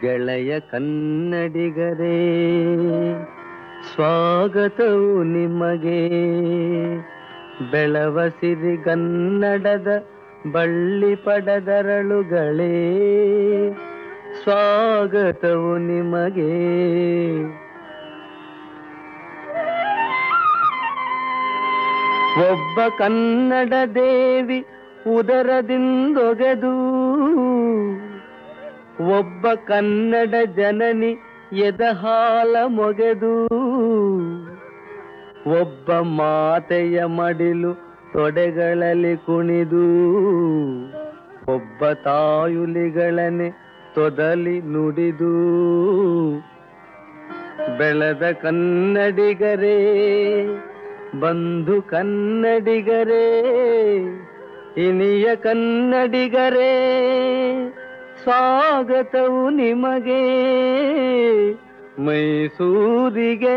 ಗೆಳೆಯ ಕನ್ನಡಿಗರೇ ಸ್ವಾಗತವು ನಿಮಗೆ ಬೆಳವ ಸಿರಿಗನ್ನಡದ ಬಳ್ಳಿ ಪಡದರಳುಗಳೇ ಸ್ವಾಗತವು ನಿಮಗೆ ಒಬ್ಬ ಕನ್ನಡ ದೇವಿ ಉದರದಿಂದೊಗೆದು ಒಬ್ಬ ಕನ್ನಡ ಜನನಿ ಎದಹಾಲ ಮೊಗೆದು ಒಬ್ಬ ಮಾತೆಯ ಮಡಿಲು ತೊಡೆಗಳಲ್ಲಿ ಕುಣಿದು ಒಬ್ಬ ತಾಯುಲಿಗಳನೆ ತೊದಲಿ ನುಡಿದು ಬೆಳೆದ ಕನ್ನಡಿಗರೇ ಬಂಧು ಕನ್ನಡಿಗರೇ ಇನಿಯ ಕನ್ನಡಿಗರೇ ಸ್ವಾಗತವು ನಿಮಗೆ ಮೈಸೂರಿಗೆ